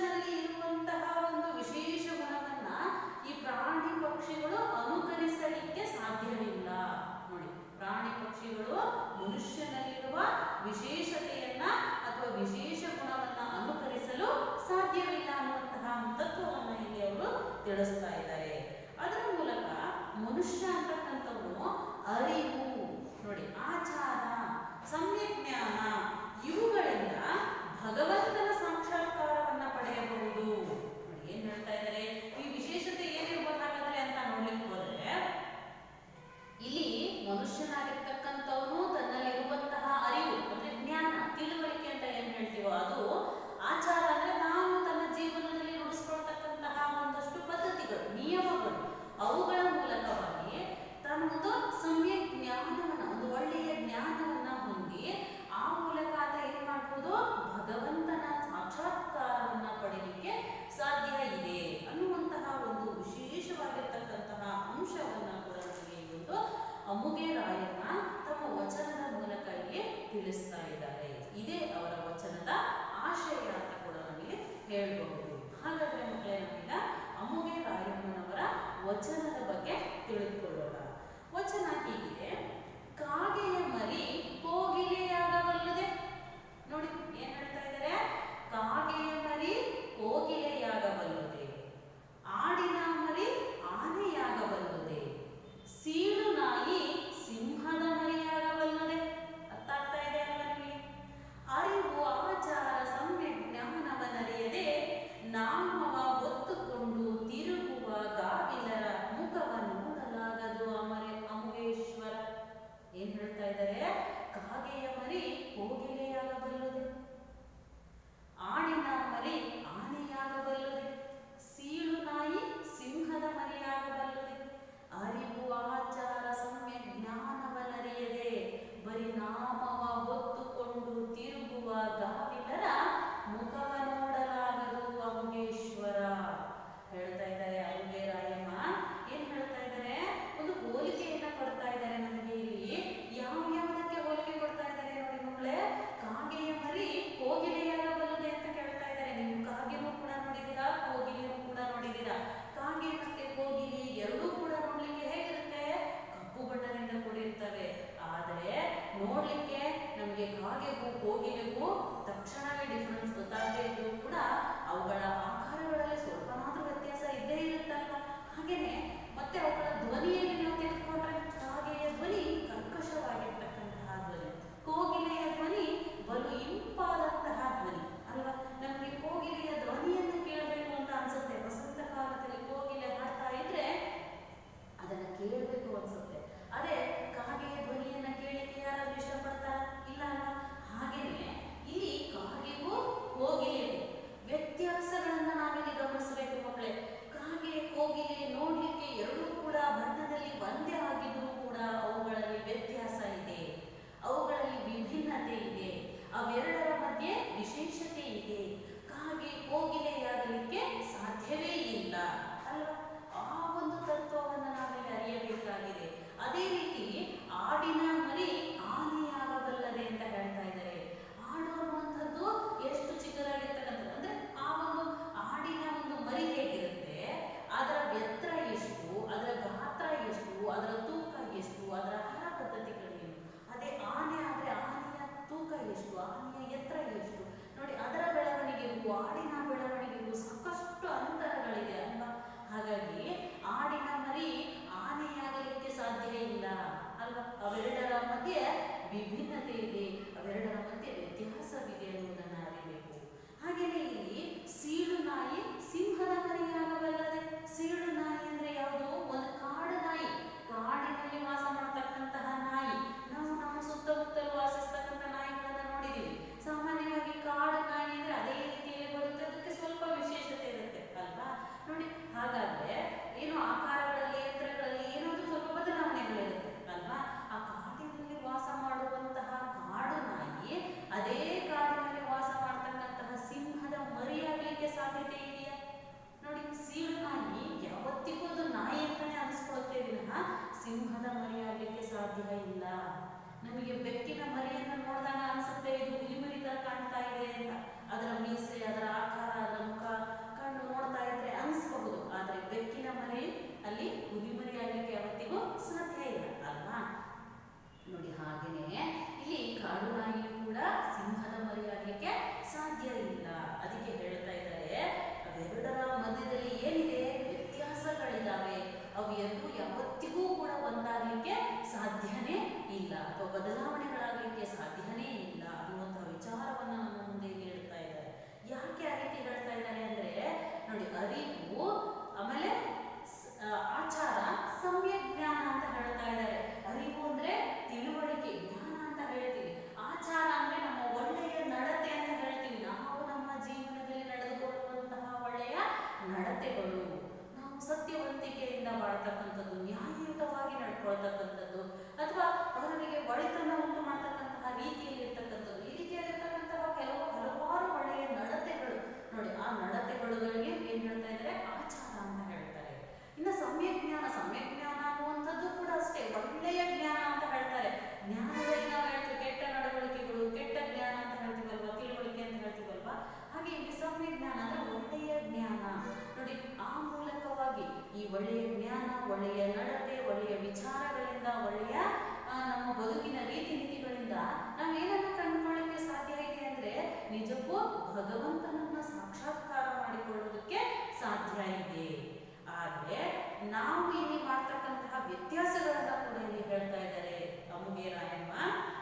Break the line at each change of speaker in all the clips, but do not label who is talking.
ಮನುಷ್ಯನಲ್ಲಿ ಇರುವಂತಹ ಒಂದು ವಿಶೇಷ ಗುಣವನ್ನ ಈ ಪ್ರಾಣಿ ಪಕ್ಷಿಗಳು ಅನುಕರಿಸಲಿಕ್ಕೆ ಸಾಧ್ಯವಿಲ್ಲ ನೋಡಿ ಪ್ರಾಣಿ ಪಕ್ಷಿಗಳು ಮನುಷ್ಯನಲ್ಲಿರುವ ವಿಶೇಷತೆಯನ್ನ ಅಥವಾ ವಿಶೇಷ ಗುಣವನ್ನ ಅನುಕರಿಸಲು ಸಾಧ್ಯವಿಲ್ಲ ಅನ್ನುವಂತಹ ತತ್ವವನ್ನ ಇಲ್ಲಿ ಅವರು ತಿಳಿಸ್ತಾ ಇದ್ದಾರೆ ಅದರ ಮೂಲಕ ಮನುಷ್ಯ ಅಂತಕ್ಕಂಥವನು ಅರಿವು ನೋಡಿ ಆಚಾರ ಸಮ್ಯಕ್ ಜ್ಞಾನ ಇವುಗಳಿಂದ ಭಗವಂತನ ಸಾಕ್ಷಾತ್ಕಾರವನ್ನ ಪಡೆಯಬಹುದು ನೋಡಿ ಏನ್ ಹೇಳ್ತಾ ಇದ್ದಾರೆ ಈ ವಿಶೇಷತೆ ಏನಿರ್ಬೇಕಾಗತ್ತೆ ಅಂತ ನೋಡ್ಲಿಕ್ಕೆ ಹೋದ್ರೆ ಇಲ್ಲಿ ಮನುಷ್ಯನಾಗಿರ್ತಕ್ಕಂಥವನು ತನ್ನಲ್ಲಿರುವಂತಹ ಅರಿವು ಅಂದ್ರೆ ಜ್ಞಾನ ತಿಳುವಳಿಕೆ ಅಂತ ಏನ್ ಹೇಳ್ತೀವೋ ಅದು ಆಚಾರ ಅಂದ್ರೆ ನಾವು ತನ್ನ ಜೀವನದಲ್ಲಿ ರೂಢಿಸ್ಕೊಳ್ತಕ್ಕಂತಹ ಒಂದಷ್ಟು ಪದ್ಧತಿಗಳು ನಿಯಮಗಳು ಅವುಗಳ ಮೂಲಕವಾಗಿ ತನ್ನೊಂದು ಸಮ್ಯಕ್ ಜ್ಞಾನವನ್ನ ಒಂದು ಒಳ್ಳೆಯ ಜ್ಞಾನವನ್ನ ಹೊಂದಿ ಆ ಮೂಲಕ ಆತ ಏನ್ ಮಾಡ್ಬೋದು ಭಗವಂತನ ಸಾಕ್ಷಾತ್ಕಾರವನ್ನ ಪಡೆಯಲಿಕ್ಕೆ ಸಾಧ್ಯ ಇದೆ ಅನ್ನುವಂತಹ ಒಂದು ವಿಶೇಷವಾಗಿರ್ತಕ್ಕಂತಹ ಅಂಶವನ್ನ ಕೂಡ ನಮಗೆ ಈ ಒಂದು ಅಮುಗೆ ರಾಯಣ್ಣ ತಮ್ಮ ವಚನದ ಮೂಲಕ ಇಲ್ಲಿ ತಿಳಿಸ್ತಾ ಇದ್ದಾರೆ ಇದೇ ಅವರ ವಚನದ ಆಶಯ ಅಂತ ಕೂಡ ನಮಗೆ ಹೇಳಬಹುದು ಹಾಗಾದ್ರೆ ಮಕ್ಕಳೇ ನಾವೀಗ ಅಮುಗೆ ರಾಯಣ್ಣನವರ ವಚನದ ಬಗ್ಗೆ ತಿಳಿದುಕೊಳ್ಳೋಣ ವಚನ ಹೀಗಿದೆ ಕಾಗೆಯ ಮರಿ ಕೋಗಿಲೆಯಾಗಬಲ್ಲದೆ ನೋಡಿ ಏನ್ ಹೇಳ್ತಾ ಇದ್ದಾರೆ ಕಾಗೆಯ ಮರಿ ಕೋಗಿಲೆಯಾಗಬಲ್ಲದೆ ಆಡಿನ ಮರಿ ಆನೆಯಾಗಬಲ್ಲದೆ ಸೀಳು ನಾಯಿ ಸಿಂಹದ ಮರಿಯಾಗಬಲ್ಲದೆ ಅರ್ಥ ಆಗ್ತಾ ಇದೆ ಅಲ್ವಾ ನಿಮಗೆ ಅರಿವು ಆಚಾರ ಸಮ್ಯಕ್ ಜ್ಞಾನವನರಿಯದೆ ನಾಮವ ಹೊತ್ತುಕೊಂಡು ತಿರುಗುವ ಗಾವಿಲರ ಮುಖವ ನೋಡಲಾಗದು ಅಮರೆ ಅಮುಗೇಶ್ವರ ಏನ್ ಹೇಳ್ತಾ ಇದ್ದಾರೆ ಕಾಗೆಯ ಮರಿ ಕೋಗಿಲೆಯಾಗಬಲ್ಲದೆ ಆಡಿನ ಮರಿ ಆನೆಯಾಗಬಲ್ಲದೆ ಸೀಳು ನಾಯಿ ಸಿಂಹದ ಮರಿಯಾಗಬಲ್ಲದೆ ಅರಿವು ಆಚಾರ ಸಮ್ಯ ಜ್ಞಾನವನರಿಯದೆ ಬರಿ ನಾಮವ ಹೊತ್ತುಕೊಂಡು ತಿರುಗುವ ಗಾವಿಲರ ಮುಖವ ನೋಡಲಾಗದು ಅಮುಗೇಶ್ವರ ಹೇಳ್ತಾ ಇದ್ದಾರೆ ಅರುಗೆ ರಾಯಮ್ಮ ಏನ್ ಹೇಳ್ತಾ ಇದ್ದಾರೆ ಒಂದು ಹೋಲಿಕೆಯನ್ನ ಕೊಡ್ತಾ ಇದ್ದಾರೆ ನಮಗೆ ಇಲ್ಲಿ ಯಾವ ಯಾವುದಕ್ಕೆ ಹೋಲಿಕೆ ಕೊಡ್ತಾ ಇದ್ದಾರೆ ನೋಡಿ ಮಕ್ಕಳೇ ಕಾಗೆಯ ಮರಿ ಕೋಗಿಲೆಯಾಗಬಲ್ಲದೆ ಅಂತ ಕೇಳ್ತಾ ಇದ್ದಾರೆ ನೀವು ಕಾಗೆನೂ ಕೂಡ ನೋಡಿದೀರಾ ಕೋಗಿಲೆನೂ ಕೂಡ ನೋಡಿದೀರಾ ಕಾಗೆ ಮತ್ತೆ ಕೋಗಿಲೆ ಎರಡೂ ಕೂಡ ನೋಡ್ಲಿಕ್ಕೆ ಹೇಗಿರುತ್ತೆ ಕಪ್ಪು ಬಣ್ಣದಿಂದ ಕೂಡಿರ್ತವೆ ಆದರೆ ನೋಡ್ಲಿಕ್ಕೆ ನಮಗೆ ಕಾಗೆಗೂ ಕೋಗಿಲೆಗೂ ತಕ್ಷಣವೇ ಡಿಫರೆನ್ಸ್ ಗೊತ್ತಾಗದೇ ಇದ್ರೂ ಕೂಡ ಅವುಗಳ ಆಕಾರಗಳಲ್ಲಿ ಸ್ವಲ್ಪನಾದ್ರೂ ವ್ಯತ್ಯಾಸ ಇದ್ದೇ ಇರುತ್ತಲ್ಲ ಹಾಗೇನೆ ಮತ್ತೆ ಅವುಗಳ ಧ್ವನಿಯಲ್ಲಿ ನಾವು ತೆಗೆದುಕೊಂಡ್ರೆ ಕಾಗೆಯ ಧ್ವನಿ ಕರ್ಕಶವಾಗಿರ್ತಕ್ಕಂತಹ ಧ್ವನಿ ಕೋಗಿಲೆಯ ಧ್ವನಿ ಬಲು ಇಂಪಾದಂತಹ ಧ್ವನಿ ಅಲ್ವಾ ನಮಗೆ ಕೋಗಿಲೆಯ ಧ್ವನಿಯನ್ನು ಕೇಳಬೇಕು ಅಂತ ಅನ್ಸುತ್ತೆ ವಸಂತ ಕಾಲದಲ್ಲಿ ಕೋಗಿಲೆ ಹಾಡ್ತಾ ಇದ್ರೆ ಅದನ್ನ ಕೇಳಬೇಕು ಅನ್ಸುತ್ತೆ ಅದೇ ಕಾಗೆಯ ಧ್ವನಿಯನ್ನ ಕೇಳಲಿಕ್ಕೆ ಯಾರಾದ್ರೂ ಇಷ್ಟಪಡ್ತಾರ ಇಲ್ಲ ಅಲ್ವಾ ಹಾಗೇನೆ ಇಲ್ಲಿ ಕಾಗೆಗೂ ಕೋಗಿಲೆಗೂ ವ್ಯತ್ಯಾಸಗಳನ್ನ ನಾವಿಲ್ಲಿ ಗಮನಿಸಬೇಕು ಮಕ್ಕಳೇ ಕಾಗೆ ಕೋಗಿಲೆ ನೋಡ್ಲಿಕ್ಕೆ ಎರಡೂ ಕೂಡ ಬಣ್ಣದಲ್ಲಿ ಒಂದೇ ಆಗಿದ್ರೂ ಕೂಡ ಅವುಗಳಲ್ಲಿ ವ್ಯತ್ಯಾಸ ಇದೆ ಅವುಗಳಲ್ಲಿ ವಿಭಿನ್ನತೆ ಇದೆ ಅವೆರಡರ ಮಧ್ಯೆ ವಿಶೇಷತೆ ಇದೆ ಕಾಗೆ ಕೋಗಿಲೆಯಾಗಲಿಕ್ಕೆ ಸಾಧ್ಯವೇ ಇಲ್ಲ ಅಲ್ವಾ ಆ ಒಂದು ತತ್ವವನ್ನು ನಾವಿಲ್ಲಿ ಅರಿಯಬೇಕಾಗಿದೆ ಅದೇ ರೀತಿ ಆಡಿನ ಮರಿ ಆನೆಯಾಗಬಲ್ಲದೆ ಅಂತ ಹೇಳ್ತಾ ಇದ್ದಾರೆ ಆಡು ಅನ್ನುವಂಥದ್ದು ಎಷ್ಟು ಚಿಕ್ಕದಾಗಿರ್ತಕ್ಕಂಥದ್ದು ಅಂದ್ರೆ ಆ ಒಂದು ಆಡಿನ ಒಂದು ಮರಿ ಹೇಗಿರುತ್ತೆ ಅದರ ಎತ್ತರ ಎಷ್ಟು ಅದರ ಗಾತ್ರ ಎಷ್ಟು ಅದರ ತೂಕ ಎಷ್ಟು ಅದರ ಆಹಾರ ಪದ್ಧತಿಗಳೇನು ಅದೇ ಆನೆ ಆದ್ರೆ ಆನೆಯ ತೂಕ ಎಷ್ಟು ಆನೆಯ ಎತ್ತರ ಎಷ್ಟು ನೋಡಿ ಅದರ ಬೆಳವಣಿಗೆಗೂ ಆಡಿನ ಬೆಳವಣಿಗೆಗೂ ಸಾಕಷ್ಟು ಅಂತರಗಳಿದೆ ಅಲ್ವಾ ಹಾಗಾಗಿ ಆಡಿನ ಮರಿ ಆನೆಯಾಗಲಿಕ್ಕೆ ಸಾಧ್ಯ ಇಲ್ಲ ಅಲ್ವಾ ಅವೆರಡರ ಮಧ್ಯೆ ವಿಭಿನ್ನತೆ ಇದೆ ಅವೆರಡರ ಮಧ್ಯೆ ವ್ಯತ್ಯಾಸವಿದೆ ಅನ್ನುವುದನ್ನು ಅರಿಬೇಕು ಹಾಗೆಯೇ ಇಲ್ಲಿ ಸೀಳು ನಾಯಿ ಸಿಂಹದ ಮರಿಯಾಗಬಲ್ಲದೆ ಸೀಳು ನಾಯಿ ಅಂದ್ರೆ ಯಾವುದು ಒಂದು ಕಾಡು ನಾಯಿ ಕಾಡಿನಲ್ಲಿ ವಾಸ ಮಾಡ್ತಕ್ಕಂತಹ ನಾಯಿ ನಾವು ನಮ್ಮ ಸುತ್ತಮುತ್ತಲು ವಾಸಿಸ್ತಕ್ಕಂಥ ನಾಯಿಗಳನ್ನ ನೋಡಿದೀವಿ ಸಾಮಾನ್ಯವಾಗಿ ಕಾಡು ನಾಯಿ ಅಂದ್ರೆ ಅದೇ ರೀತಿಯಲ್ಲಿ ಬರುತ್ತೆ ಅದಕ್ಕೆ ಸ್ವಲ್ಪ ವಿಶೇಷತೆ ಇರುತ್ತೆ ಅಲ್ವಾ ನೋಡಿ ಹಾಗಾದ್ರೆ ಏನು ಆಕಾರಗಳಲ್ಲಿ ಯಂತ್ರಗಳಲ್ಲಿ ಏನಾದ್ರೂ ಸ್ವಲ್ಪ ಬದಲಾವಣೆಗಳಿರುತ್ತೆ ಅಲ್ವಾ ಆ ಕಾಡಿನಲ್ಲಿ ವಾಸ ಮಾಡುವಂತಹ ಕಾಡು ನಾಯಿ ಅದೇ ಕಾಡಿನಲ್ಲಿ ವಾಸ ಮಾಡ್ತಕ್ಕಂತಹ ಸಿಂಹದ ಮರಿಯಾಗಲಿಕ್ಕೆ ಸಾಧ್ಯತೆ ಇದೆಯಾ ನೋಡಿ ಸೀಳು ನಾಯಿ ಯಾವತ್ತಿಗೂ ಅದು ನಾಯಿ ಅಂತಾನೆ ಅನಿಸ್ಕೊಳ್ತೇ ವಿನಃ ಸಿಂಹದ ಮರಿಯಾಗಲಿಕ್ಕೆ ಸಾಧ್ಯ ಇಲ್ಲ ನಮಗೆ ಬೆಕ್ಕಿನ ಮರಿಯನ್ನು ನೋಡಿದಾಗ ಅನ್ಸುತ್ತೆ ಇದು ಹುಲಿ ಮರಿ ತರ ಕಾಣ್ತಾ ಇದೆ ಅಂತ ಅದರ ಮೀಸೆ ಅದರ ಆಕಾರ ಅದರ ಮುಖ ಮಾಡ್ತಕ್ಕಂಥದ್ದು ನ್ಯಾಯಯುತವಾಗಿ ನಡ್ಕೊಳ್ತಕ್ಕಂಥದ್ದು ಅಥವಾ ಅವರಿಗೆ ಒಳಿತನ್ನ ಉಂಟು ಮಾಡ್ತಕ್ಕಂತಹ ರೀತಿಯಲ್ಲಿ ಇರ್ತಕ್ಕಂಥದ್ದು ಈ ರೀತಿಯಾಗಿರ್ತಕ್ಕಂತಹ ಕೆಲವು ಹಲವಾರು ಒಳ್ಳೆಯ ನಡತೆಗಳು ನೋಡಿ ಆ ನಡತೆಗಳುಗಳಿಗೆ ಏನ್ ಹೇಳ್ತಾ ಇದ್ದಾರೆ ಆಚಾರ ಅಂತ ಹೇಳ್ತಾರೆ ಇನ್ನು ಸಮ್ಯಕ್ ಜ್ಞಾನ ಸಮ್ಯಕ್ ಜ್ಞಾನ ಅನ್ನುವಂಥದ್ದು ಕೂಡ ಅಷ್ಟೇ ಒಳ್ಳೆಯ ಜ್ಞಾನ ಅಂತ ಹೇಳ್ತಾರೆ ಜ್ಞಾನದಲ್ಲಿ ನಾವು ಹೇಳ್ತೀವಿ ಕೆಟ್ಟ ನಡವಳಿಕೆಗಳು ಕೆಟ್ಟ ಜ್ಞಾನ ಅಂತ ಹೇಳ್ತೀವಲ್ವಾ ತಿಳುವಳಿಕೆ ಅಂತ ಹೇಳ್ತೀವಲ್ವಾ ಹಾಗೆ ಇಲ್ಲಿ ಸಮ್ಯಕ್ ಜ್ಞಾನ ಅಂದ್ರೆ ಒಳ್ಳೆಯ ಜ್ಞಾನ ನೋಡಿ ಆ ಮೂಲಕವಾಗಿ ಈ ಒಳ್ಳೆಯ ಜ್ಞಾನ ಒಳ್ಳೆಯ ನಡತೆ ಒಳ್ಳೆಯ ವಿಚಾರಗಳಿಂದ ಒಳ್ಳೆಯ ಆ, ನಮ್ಮ ಬದುಕಿನ ರೀತಿ ನೀತಿಗಳಿಂದ ನಾವು ಏನನ್ನ ಕಂಡುಕೊಳ್ಳಿಕ್ಕೆ ಸಾಧ್ಯ ಇದೆ ಅಂದ್ರೆ ನಿಜಕ್ಕೂ ಭಗವಂತನನ್ನ ಸಾಕ್ಷಾತ್ಕಾರ ಮಾಡಿಕೊಳ್ಳೋದಕ್ಕೆ ಸಾಧ್ಯ ಇದೆ ಆದ್ರೆ ನಾವು ಇಲ್ಲಿ ಮಾಡ್ತಕ್ಕಂತಹ ವ್ಯತ್ಯಾಸಗಳನ್ನ ಕೂಡ ಇಲ್ಲಿ ಹೇಳ್ತಾ ಇದ್ದಾರೆ ಅಮುಗೆ ರಾಯಮ್ಮ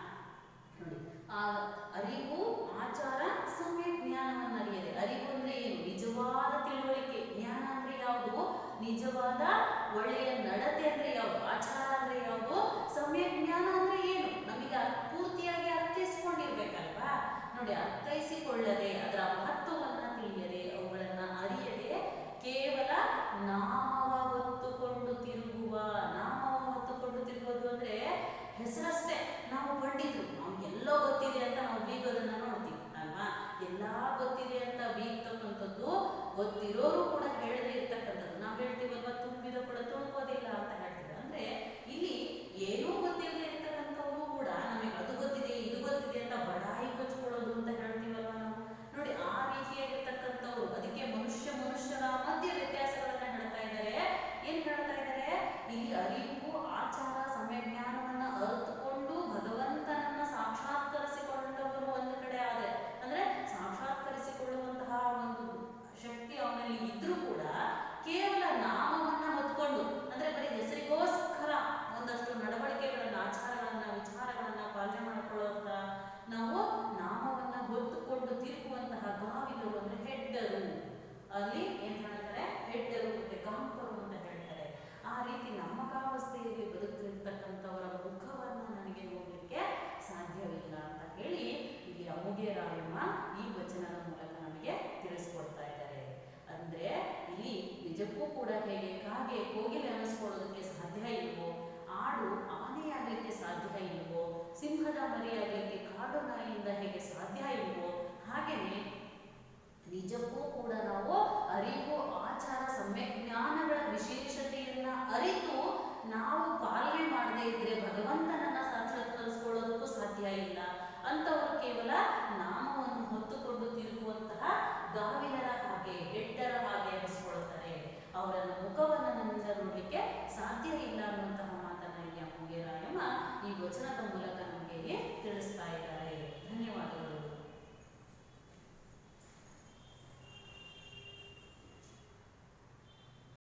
ನೋಡಿ ಆ ಅರಿವು ಆಚಾರ ಸಮಯ ಜ್ಞಾನವನ್ನು ಅರಿಯದೆ ಅರಿವು ಅಂದ್ರೆ ಏನು ನಿಜವಾದ ತಿಳುವಳಿಕೆ ಜ್ಞಾನ ಅಂದ್ರೆ ಯಾವುದು ನಿಜವಾದ ಒಳ್ಳೆಯ ನಡತೆ ಅಂದ್ರೆ ಯಾವುದು ಆಚಾರ ಅಂದ್ರೆ ಯಾವುದು ಸಮಯ ಜ್ಞಾನ ಅಂದ್ರೆ ಏನು ನಮಗೆ ಅದ್ ಪೂರ್ತಿಯಾಗಿ ಅರ್ಥೈಸಿಕೊಂಡಿರ್ಬೇಕಲ್ವಾ ನೋಡಿ ಅರ್ಥೈಸಿಕೊಳ್ಳದೆ ಅದರ ಮಹತ್ವವನ್ನ ತಿಳಿಯದೆ ಅವುಗಳನ್ನ ಅರಿಯದೆ ಕೇವಲ ನಾಮವ ಹೊತ್ತುಕೊಂಡು ತಿರುಗುವ ನಾಮವ ಹೊತ್ತುಕೊಂಡು ತಿರುಗೋದು ಅಂದ್ರೆ ಹೆಸರಷ್ಟೇ ನಾವು ಪಂಡಿತರು ನಮ್ಗೆಲ್ಲೋ ಗೊತ್ತಿದೆ ಅಂತ ನಾವು ಬೀಗೋದನ್ನ ನೋಡ್ತೀವಿ ಅಲ್ವಾ ಎಲ್ಲಾ ಗೊತ್ತಿದೆ ಅಂತ ಬೀಗ್ತಕ್ಕಂಥದ್ದು ಗೊತ್ತಿರೋರು ಕೂಡ ಹೇಳದೇ ಇರ್ತಕ್ಕಂಥದ್ದು ನಾವು ಹೇಳ್ತೀವಲ್ವಾ ತುಂಬಿದ ಕೂಡ ತುಳುಕೋದಿಲ್ಲ ಅಂತ ಹೇಳ್ತೀವಿ ಅಂದ್ರೆ ಇಲ್ಲಿ ಏನೂ ಗೊತ್ತಿಲ್ಲದೆ ಇರ್ತಕ್ಕಂಥವ್ರು ಕೂಡ ನಮಗೆ ಅದು ಗೊತ್ತಿದೆ ಇದು ಗೊತ್ತಿದೆ ಅಂತ ಬಡಾಯಿ ಕೊಚ್ಕೊಳ್ಳೋದು ಅಂತ ಹೇಳ್ತೀವಲ್ವಾ ನಾವು ನೋಡಿ ಆ ರೀತಿಯಾಗಿರ್ತಕ್ಕಂಥವ್ರು ಅದಕ್ಕೆ ಮನುಷ್ಯ ಮನುಷ್ಯರ ಮಧ್ಯೆ ವ್ಯತ್ಯಾಸಗಳನ್ನ ಹೇಳ್ತಾ ಇದ್ದಾರೆ ಏನ್ ಹೇಳ್ತಾ ಇದ್ದಾರೆ ಇಲ್ಲಿ ಅರಿವು ಆಚಾರ ಸಮಯ ಜ್ಞಾನವನ್ನ ಅರಿತುಕೊಂಡು ಭಗವಂತನನ್ನ ಸಾಕ್ಷಾತ್ಕರಿಸಿಕೊಂಡವರು ಒಂದು ಕಡೆ ಆದ್ರೆ ಅಂದ್ರೆ ಸಾಕ್ಷಾತ್ಕರಿಸಿಕೊಳ್ಳುವಂತಹ ಒಂದು ಶಕ್ತಿ ಅವನಲ್ಲಿ ಇದ್ರೂ ಕೂಡ ಕೇವಲ ನಾಮವನ್ನ ಹೊತ್ಕೊಂಡು ಅಂದ್ರೆ ಬರೀ ಹೆಸರಿಗೋಸ್ಕರ ಒಂದಷ್ಟು ನಡವಳಿಕೆಗಳನ್ನ ಆಚಾರಗಳನ್ನ ವಿಚಾರಗಳನ್ನ ಪಾಲನೆ ಮಾಡಿಕೊಳ್ಳುವಂತ ನಾವು ನಾಮವನ್ನ ಹೊತ್ತುಕೊಂಡು ತಿರುಗುವಂತಹ ಗಾವಿದರು ಅಂದ್ರೆ ಹೆಡ್ಡರು ಅಲ್ಲಿ ಏನ್ ಹೇಳ್ತಾರೆ ಹೆಡ್ಡರು ಮತ್ತೆ ಕಾಂಪರು ಅಂತ ಹೇಳ್ತಾರೆ ಆ ರೀತಿ ನಮ್ಮ ಕಾವಸ್ಥೆಯಲ್ಲಿ ಬದುಕಿರ್ತಕ್ಕಂಥವರ ಮುಖವನ್ನ ನನಗೆ ನೋಡ್ಲಿಕ್ಕೆ ಸಾಧ್ಯವಿಲ್ಲ ಅಂತ ಹೇಳಿ ಇಲ್ಲಿ ಅಮುಗೆ ರಾಯಮ್ಮ ಈ ವಚನದ ಮೂಲಕ ನಮಗೆ ತಿಳಿಸ್ಕೊಡ್ತಾ ಇದ್ದಾರೆ ಅಂದ್ರೆ ಇಲ್ಲಿ ನಿಜಕ್ಕೂ ಕೂಡ ಹೇಗೆ ಕಾಗೆ ಕೋಗಿಲೆ ಅನ್ನಿಸ್ಕೊಳ್ಳೋದಕ್ಕೆ ಸಾಧ್ಯ ಇಲ್ವೋ ಆಡು ಆನೆಯಾಗಲಿಕ್ಕೆ ಸಾಧ್ಯ ಇಲ್ವೋ ಸಿಂಹದ ಮರಿಯಾಗಲಿಕ್ಕೆ ಕಾಡು ನಾಯಿಯಿಂದ ಹೇಗೆ ಸಾಧ್ಯ ಇಲ್ವೋ ಹಾಗೆಯೇ ನಿಜಕ್ಕೂ ಕೂಡ